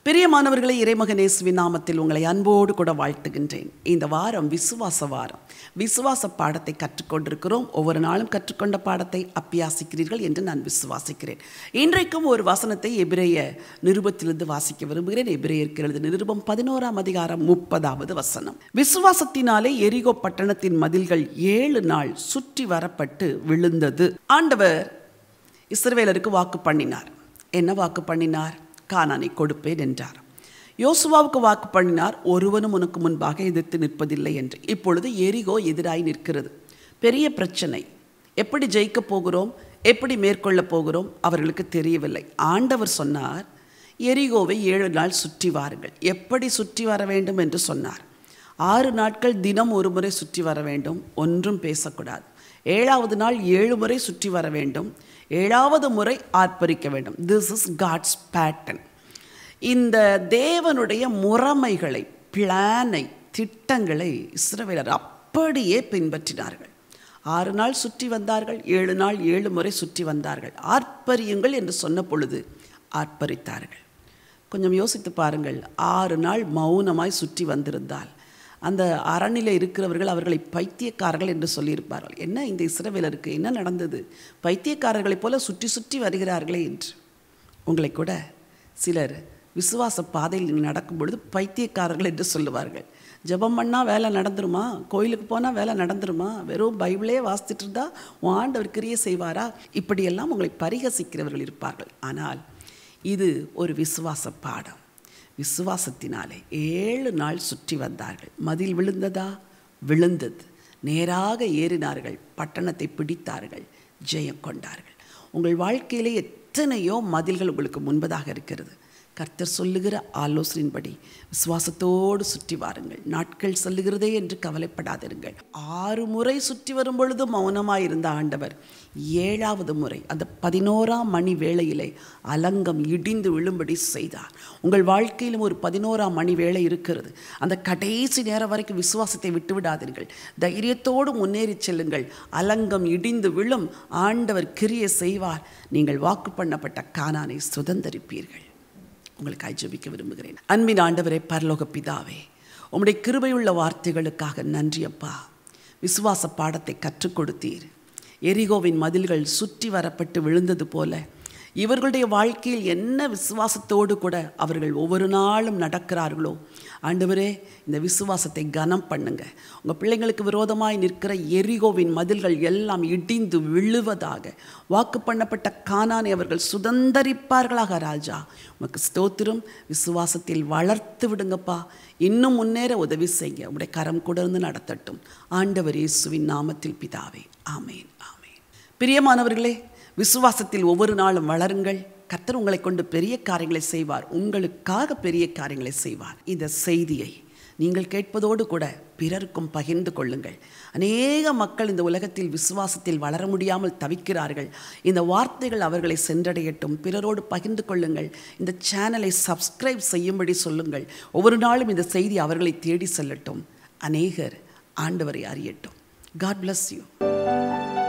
பிரியமானவர்களை இறைமகனேசுவின் நாமத்தில் உங்களை அன்போடு கூட வாழ்த்துகின்றேன் இந்த வாரம் விசுவாச வாரம் விசுவாச பாடத்தை கற்றுக்கொண்டிருக்கிறோம் ஒவ்வொரு நாளும் கற்றுக்கொண்ட பாடத்தை அப்பியாசிக்கிறீர்கள் என்று நான் விசுவாசிக்கிறேன் இன்றைக்கும் ஒரு வசனத்தை எபிரேய நிருபத்திலிருந்து வாசிக்க விரும்புகிறேன் எபிரேயருக்கு எழுது நிருபம் பதினோராம் அதிகாரம் முப்பதாவது வசனம் விசுவாசத்தினாலே எரிகோ பட்டணத்தின் மதில்கள் ஏழு நாள் சுற்றி வரப்பட்டு விழுந்தது ஆண்டவர் இஸ்ரவேலருக்கு வாக்கு பண்ணினார் என்ன வாக்கு பண்ணினார் கானானை கொடுப்பேன் என்றார் யோசுவாவுக்கு வாக்கு பண்ணினார் ஒருவனும் உனக்கு முன்பாக எதிர்த்து நிற்பதில்லை என்று இப்பொழுது எரிகோ எதிராய் நிற்கிறது பெரிய பிரச்சனை எப்படி ஜெயிக்கப் போகிறோம் எப்படி மேற்கொள்ளப் போகிறோம் அவர்களுக்கு தெரியவில்லை ஆண்டவர் சொன்னார் எரிகோவை ஏழு நாள் சுற்றி வாருங்கள் எப்படி சுற்றி வர வேண்டும் என்று சொன்னார் ஆறு நாட்கள் தினம் ஒரு முறை சுற்றி வர வேண்டும் ஒன்றும் பேசக்கூடாது ஏழாவது நாள் ஏழு முறை சுற்றி வர வேண்டும் ஏழாவது முறை ஆர்ப்பரிக்க வேண்டும் திஸ் இஸ் காட்ஸ் பேட்டன் இந்த தேவனுடைய முறைமைகளை பிளானை திட்டங்களை இஸ்ரவேலர் அப்படியே பின்பற்றினார்கள் ஆறு நாள் சுற்றி வந்தார்கள் ஏழு நாள் ஏழு முறை சுற்றி வந்தார்கள் ஆர்ப்பரியுங்கள் என்று சொன்ன பொழுது ஆர்ப்பரித்தார்கள் கொஞ்சம் யோசித்து பாருங்கள் ஆறு நாள் மௌனமாய் சுற்றி வந்திருந்தால் அந்த அரணில் இருக்கிறவர்கள் அவர்களை பைத்தியக்காரர்கள் என்று சொல்லியிருப்பார்கள் என்ன இந்த இஸ்ரவேலருக்கு என்ன நடந்தது பைத்தியக்காரர்களைப் போல சுற்றி சுற்றி வருகிறார்களே என்று உங்களை கூட சிலர் விசுவாச பாதையில் நீங்கள் நடக்கும் பொழுது பைத்தியக்காரர்கள் என்று சொல்லுவார்கள் ஜெபம் பண்ணால் வேலை நடந்துருமா கோயிலுக்கு போனால் வேலை நடந்துருமா வெறும் பைபிளே வாசித்துட்டு இருந்தா உன் ஆண்டவர் கிரியை செய்வாரா இப்படியெல்லாம் உங்களை பரிகசிக்கிறவர்கள் இருப்பார்கள் ஆனால் இது ஒரு விசுவாச பாடம் விசுவாசத்தினாலே ஏழு நாள் சுற்றி வந்தார்கள் மதில் விழுந்ததா விழுந்தது நேராக ஏறினார்கள் பட்டணத்தை பிடித்தார்கள் ஜெயம் கொண்டார்கள் உங்கள் வாழ்க்கையிலே எத்தனையோ மதில்கள் உங்களுக்கு முன்பதாக இருக்கிறது கர்த்தர் சொல்லுகிற ஆலோசனையின்படி விசுவாசத்தோடு சுற்றி வாருங்கள் நாட்கள் சொல்லுகிறதே என்று கவலைப்படாதிருங்கள் ஆறு முறை சுற்றி வரும் பொழுது மௌனமாயிருந்த ஆண்டவர் ஏழாவது முறை அந்த பதினோராம் மணி வேளையிலே அலங்கம் இடிந்து விழும்படி செய்தார் உங்கள் வாழ்க்கையிலும் ஒரு பதினோராம் மணி வேளை இருக்கிறது அந்த கடைசி நேரம் வரைக்கும் விசுவாசத்தை விட்டு விடாதீர்கள் தைரியத்தோடு முன்னேறி செல்லுங்கள் அலங்கம் இடிந்து விழும் ஆண்டவர் கிரியை செய்வார் நீங்கள் வாக்கு பண்ணப்பட்ட கானானை சுதந்தரிப்பீர்கள் உங்களுக்காய் ஜெபிக்க விரும்புகிறேன் அன்பின் ஆண்டவரே பரலோக பிதாவே உம்முடைய கிருபையுள்ள வார்த்தைகளுக்காக நன்றி அப்பா விசுவாச பாடத்தை கற்றுக் கொடுத்தீர் எரிகோவின் மதில்கள் சுற்றி வரப்பட்டு விழுந்தது போல இவர்களுடைய வாழ்க்கையில் என்ன விசுவாசத்தோடு கூட அவர்கள் ஒவ்வொரு நாளும் நடக்கிறார்களோ ஆண்டவரே இந்த விசுவாசத்தை கனம் பண்ணுங்க உங்கள் பிள்ளைங்களுக்கு விரோதமாய் நிற்கிற எரிகோவின் மதில்கள் எல்லாம் இடிந்து விழுவதாக வாக்கு பண்ணப்பட்ட கானானை அவர்கள் சுதந்தரிப்பார்களாக ராஜா உமக்கு ஸ்தோத்திரம் விசுவாசத்தில் வளர்த்து விடுங்கப்பா இன்னும் முன்னேற உதவி செய்ய உடைய கரம் கூட இருந்து நடத்தட்டும் ஆண்டவர் இயேசுவின் நாமத்தில் பிதாவே ஆமேன் ஆமேன் பிரியமானவர்களே விசுவாசத்தில் ஒவ்வொரு நாளும் வளருங்கள் கர்த்தர் உங்களை கொண்டு பெரிய காரியங்களை செய்வார் உங்களுக்காக பெரிய காரியங்களை செய்வார் இந்த செய்தியை நீங்கள் கேட்பதோடு கூட பிறருக்கும் பகிர்ந்து கொள்ளுங்கள் அநேக மக்கள் இந்த உலகத்தில் விசுவாசத்தில் வளர முடியாமல் தவிக்கிறார்கள் இந்த வார்த்தைகள் அவர்களை சென்றடையட்டும் பிறரோடு பகிர்ந்து கொள்ளுங்கள் இந்த சேனலை சப்ஸ்கிரைப் செய்யும்படி சொல்லுங்கள் ஒவ்வொரு நாளும் இந்த செய்தி அவர்களை தேடி செல்லட்டும் அநேகர் ஆண்டவரை அறியட்டும் காட் bless யூ